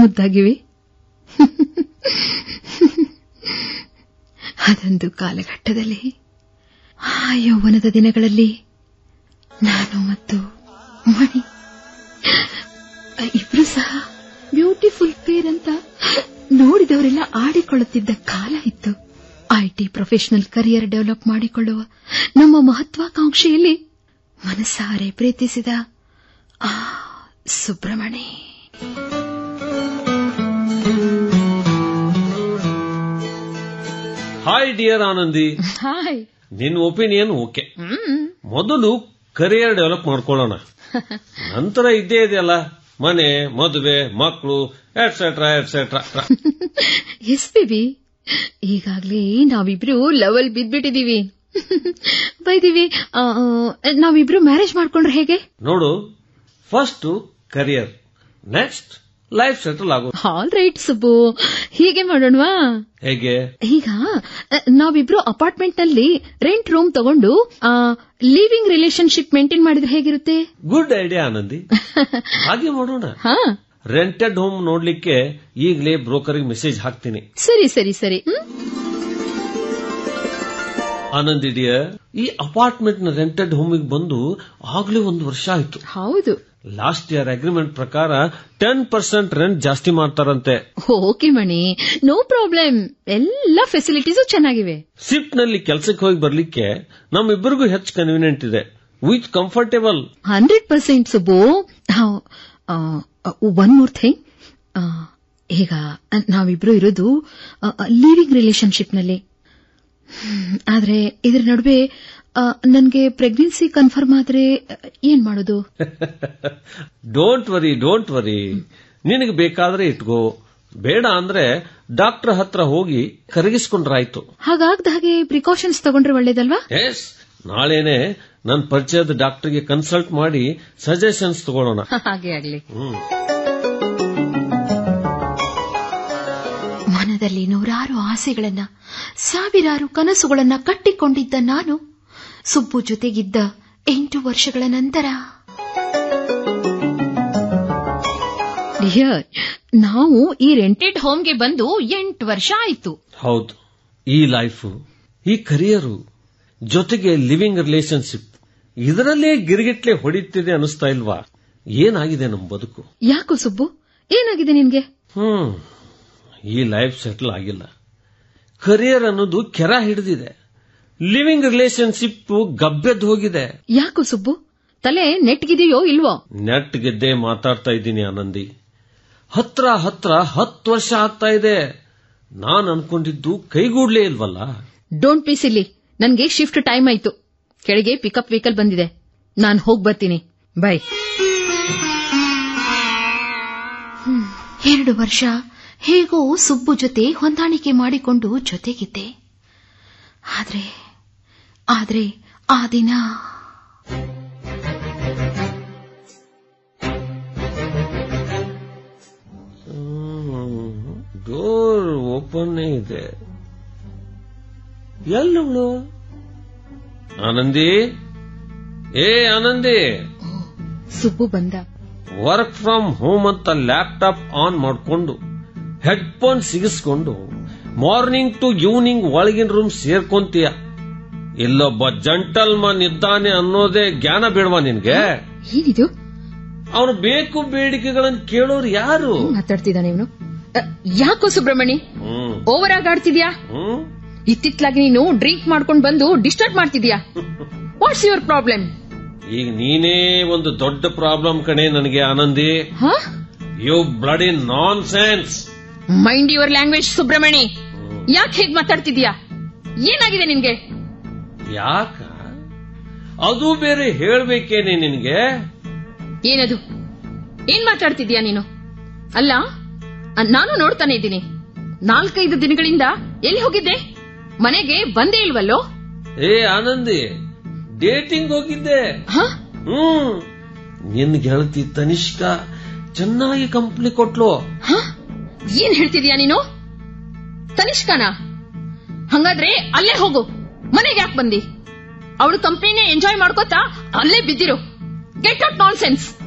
ಮುದ್ದಾಗಿವೆ ಅದೊಂದು ಕಾಲಘಟ್ಟದಲ್ಲಿ ಆ ಯೌವನದ ದಿನಗಳಲ್ಲಿ ನಾನು ಮತ್ತು ಮಣಿ ಇಬ್ರು ಸಹ ಬ್ಯೂಟಿಫುಲ್ ಪೇರ್ ಅಂತ ನೋಡಿದವರೆಲ್ಲ ಆಡಿಕೊಳ್ಳುತ್ತಿದ್ದ ಕಾಲ ಇತ್ತು ಐಟಿ ಪ್ರೊಫೆಷನಲ್ ಕರಿಯರ್ ಡೆವಲಪ್ ಮಾಡಿಕೊಳ್ಳುವ ನಮ್ಮ ಮಹತ್ವಾಕಾಂಕ್ಷೆಯಲ್ಲಿ ಮನಸಾರೆ ಪ್ರೀತಿಸಿದ ಆ Subramani hi dear Anandi hi ನಿನ್ ಒಪಿನಿಯನ್ ಓಕೆ ಮೊದಲು ಕರಿಯರ್ ಡೆವಲಪ್ ಮಾಡ್ಕೊಳ್ಳೋಣ ನಂತರ ಇದ್ದೇ ಇದೆಯಲ್ಲ ಮನೆ ಮದುವೆ ಮಕ್ಕಳು ಎಟ್ಸೆಟ್ರಾ ಎಟ್ಸೆಟ್ರಾ ಎಸ್ ಬೇಬಿ ಈಗಾಗ್ಲೇ ನಾವಿಬ್ರು ಲೆವೆಲ್ ಬಿದ್ಬಿಟ್ಟಿದೀವಿ ಬೈದಿವಿ ಆ, ಆ, ನಾವಿಬ್ರು ಮ್ಯಾರೇಜ್ ಮಾಡ್ಕೊಂಡ್ರೆ ಹೇಗೆ ನೋಡು first career next life settle ಆಗೋ ಆಲ್ ರೈಟ್ ಸುಬ್ಬು ಹೀಗೆ ಮಾಡೋಣವಾ ಹೇಗೆ ಈಗ ಆ, ನಾವಿಬ್ರು ಅಪಾರ್ಟ್ಮೆಂಟ್ ನಲ್ಲಿ ರೆಂಟ್ ರೂಮ್ ತಗೊಂಡು ಲಿವಿಂಗ್ ರಿಲೇಶನ್ಶಿಪ್ ಮೇಂಟೈನ್ ಮಾಡಿದ್ರೆ ಹೇಗಿರುತ್ತೆ ಗುಡ್ ಐಡಿಯಾ ಆನಂದಿ ಹಾಗೆ ಮಾಡೋಣ ಹಾ ರೆಂಟೆಡ್ ಹೋಮ್ ನೋಡ್ಲಿಕ್ಕೆ ಈಗಲೇ ಬ್ರೋಕರ್ಗೆ ಮೆಸೇಜ್ ಹಾಕ್ತೀನಿ ಸರಿ ಸರಿ ಸರಿ ಹ್ಮ್? ಆನಂದಿ ಡಿಯರ್ ಈ ಅಪಾರ್ಟ್ಮೆಂಟ್ ನ ರೆಂಟೆಡ್ ಹೋಮಿಗೆ ಬಂದು ಆಗ್ಲೇ ಒಂದು ವರ್ಷ ಆಯ್ತು ಹೌದು ಲಾಸ್ಟ್ ಇಯರ್ ಅಗ್ರಿಮೆಂಟ್ ಪ್ರಕಾರ ಟೆನ್ ಪರ್ಸೆಂಟ್ ರೆಂಟ್ ಜಾಸ್ತಿ ಮಾಡ್ತಾರಂತೆ ಓಕೆ ಮಣಿ ನೋ ಪ್ರಾಬ್ಲಮ್ ಎಲ್ಲ ಫೆಸಿಲಿಟೀಸು ಚೆನ್ನಾಗಿವೆ ಶಿಫ್ಟ್ ನಲ್ಲಿ ಕೆಲಸಕ್ಕೆ ಹೋಗಿ ಬರ್ಲಿಕ್ಕೆ ನಮ್ಮಿಬ್ಬರಿಗೂ ಹೆಚ್ಚು ಕನ್ವೀನಿಯಂಟ್ ಇದೆ with comfortable hundred percent Subbu one more thing ಈಗ ನಾವಿಬ್ರು ಇರೋದು ಲಿವಿಂಗ್ ರಿಲೇಶನ್ಶಿಪ್ ನಲ್ಲಿ ಹ್ಮ್, ಆದ್ರೆ ಇದ್ರ ನಡುವೆ ನನಗೆ ಪ್ರೆಗ್ನೆನ್ಸಿ ಕನ್ಫರ್ಮ್ ಆದ್ರೆ ಆ, ಏನ್ ಮಾಡೋದು ಡೋಂಟ್ ವರಿ ಡೋಂಟ್ ವರಿ ನಿನಗೆ ಬೇಕಾದ್ರೆ ಇಟ್ಕೋ ಬೇಡ ಅಂದ್ರೆ ಡಾಕ್ಟರ್ ಹತ್ರ ಹೋಗಿ ಕರಗಿಸ್ಕೊಂಡ್ರಾಯ್ತು ಹಾಗಾಗ್ದ ಹಾಗೆ ಪ್ರಿಕಾಷನ್ಸ್ ತಗೊಂಡ್ರೆ ಒಳ್ಳೇದಲ್ವಾ ಎಸ್ ನಾಳೆನೆ ನನ್ನ ಪರಿಚಯದ ಡಾಕ್ಟರ್ಗೆ ಕನ್ಸಲ್ಟ್ ಮಾಡಿ ಸಜೆಷನ್ಸ್ ತಗೊಳ್ಳೋಣ ಹಾಗೆ ಆಗ್ಲಿ ಹ್ಮ್ ಮನದಲ್ಲಿ ನೂರಾರು ಆಸೆಗಳನ್ನ ಸಾವಿರಾರು ಕನಸುಗಳನ್ನ ಕಟ್ಟಿಕೊಂಡಿದ್ದ ನಾನು ಸುಬ್ಬು ಜೊತೆಗಿದ್ದ ಎಂಟು ವರ್ಷಗಳ ನಂತರ ಡಿಯರ್ ನಾವು ಈ ರೆಂಟೆಡ್ ಹೋಮ್ಗೆ ಬಂದು ಎಂಟು ವರ್ಷ ಆಯ್ತು ಹೌದು ಈ ಲೈಫ್ ಈ ಕರಿಯರು ಜೊತೆಗೆ ಲಿವಿಂಗ್ ರಿಲೇಶನ್ಶಿಪ್ ಇದರಲ್ಲೇ ಗಿರಿಗಿಟ್ಲೆ ಹೊಡಿತಿದೆ ಅನಿಸ್ತಾ ಇಲ್ವಾ ಏನಾಗಿದೆ ನಮ್ ಬದುಕು ಯಾಕೋ ಸುಬ್ಬು ಏನಾಗಿದೆ ನಿನ್ಗೆ ಹ್ಮ್ ಈ ಲೈಫ್ ಸೆಟಲ್ ಆಗಿಲ್ಲ ಕರಿಯರ್ ಅನ್ನೋದು ಕೆರ ಹಿಡಿದಿದೆ ಲಿವಿಂಗ್ ರಿಲೇಶನ್ಶಿಪ್ ಗಬ್ಬೆದ್ದು ಹೋಗಿದೆ ಯಾಕೋ ಸುಬ್ಬು ತಲೆ ನೆಟ್ಗಿದೆಯೋ ಇಲ್ವೋ ನೆಟ್ ಗೆದ್ದೆ ಮಾತಾಡ್ತಾ ಇದ್ದೀನಿ ಆನಂದಿ ಹತ್ರ ಹತ್ರ ಹತ್ತು ವರ್ಷ ಆಗ್ತಾ ಇದೆ ನಾನ್ ಅನ್ಕೊಂಡಿದ್ದು ಕೈಗೂಡ್ಲೇ ಇಲ್ವಲ್ಲ ಡೋಂಟ್ ಪೀಸ್ ಇಲ್ಲಿ ನನ್ಗೆ ಶಿಫ್ಟ್ ಟೈಮ್ ಆಯ್ತು ಕೆಳಗೆ ಪಿಕಪ್ ವೆಹಿಕಲ್ ಬಂದಿದೆ ನಾನ್ ಹೋಗ್ ಬರ್ತೀನಿ ಬೈ ಎರಡು ವರ್ಷ ಹೇಗೋ ಸುಬ್ಬು ಜೊತೆ ಹೊಂದಾಣಿಕೆ ಮಾಡಿಕೊಂಡು ಜೊತೆಗಿದ್ದೆ ಆದ್ರೆ ಆದ್ರೆ ಆ ದಿನ ಡೋರ್ ಓಪನ್ ಇದೆ ಎಲ್ಲವಳು ಆನಂದಿ ಏ ಆನಂದಿ ಸುಬ್ಬು ಬಂದ ವರ್ಕ್ ಫ್ರಮ್ ಹೋಮ್ ಅಂತ ಲ್ಯಾಪ್ಟಾಪ್ ಆನ್ ಮಾಡ್ಕೊಂಡು ಹೆಡ್ಫೋನ್ ಸಿಗಿಸ್ಕೊಂಡು ಮಾರ್ನಿಂಗ್ ಟು ಈವ್ನಿಂಗ್ ಒಳಗಿನ ರೂಮ್ ಸೇರ್ಕೊಂತೀಯ ಇಲ್ಲೊಬ್ಬ ಜಂಟಲ್ ಮನ್ ಇದ್ದಾನೆ ಅನ್ನೋದೇ ಜ್ಞಾನ ಬೇಡವಾ ನಿನ್ಗೆ ಏನಿದು ಅವನು ಬೇಕು ಬೇಡಿಕೆಗಳನ್ನು ಕೇಳೋರು ಯಾರು ಮಾತಾಡ್ತಿದ್ದಾನೆ ಇವನು ಯಾಕೋ ಸುಬ್ರಹ್ಮಣಿ ಹ್ಮ್ ಓವರ್ ಆಗಿ ಆಡ್ತಿದ್ಯಾ ಹ್ಮ್ ಇತ್ತಿತ್ಲಾಗಿ ನೀನು ಡ್ರಿಂಕ್ ಮಾಡ್ಕೊಂಡು ಬಂದು ಡಿಸ್ಟರ್ಬ್ ಮಾಡ್ತಿದ್ಯಾ ವಾಟ್ಸ್ ಯುವರ್ ಪ್ರಾಬ್ಲಮ್ ಈಗ ನೀನೇ ಒಂದು ದೊಡ್ಡ ಪ್ರಾಬ್ಲಮ್ ಕಣೆ ನನಗೆ ಆನಂದಿ ಹಾ you blood in nonsense mind your language Subrahmani ಯಾಕೆ ಹೇಗ್ ಮಾತಾಡ್ತಿದ್ಯಾ ಏನಾಗಿದೆ ನಿನ್ಗೆ ಯಾಕ ಅದು ಬೇರೆ ಹೇಳ್ಬೇಕೇನೆ ನಿನ್ಗೆ ಏನದು ಏನ್ ಮಾತಾಡ್ತಿದ್ಯಾ ನೀನು ಅಲ್ಲ ಅ- ನಾನು ನೋಡ್ತಾನೆ ಇದ್ದೀನಿ ನಾಲ್ಕೈದು ದಿನಗಳಿಂದ ಎಲ್ಲಿ ಹೋಗಿದ್ದೆ ಮನೆಗೆ ಬಂದೇ ಇಲ್ವಲ್ಲೋ ಏ ಆನಂದಿ ಡೇಟಿಂಗ್ ಹೋಗಿದ್ದೆ ಹ ಹ್ಮ್ ನಿನ್ ಗೆಳತಿ ತನಿಷ್ಕ ಚೆನ್ನಾಗಿ ಕಂಪ್ನಿ ಕೊಟ್ಲು ಹ? ಏನ್ ಹೇಳ್ತಿದ್ಯಾ ನೀನು ತನಿಷ್ಕನ ಹಂಗಾದ್ರೆ ಅಲ್ಲೇ ಹೋಗು ಮನೆಗೆ ಯಾಕೆ ಬಂದಿ ಅವಳು ಕಂಪ್ನಿನೇ ಎಂಜಾಯ್ ಮಾಡ್ಕೋತಾ ಅಲ್ಲೇ ಬಿದ್ದಿರು ಗೆಟ್ ಔಟ್ ನಾನ್ ಸೆನ್ಸ್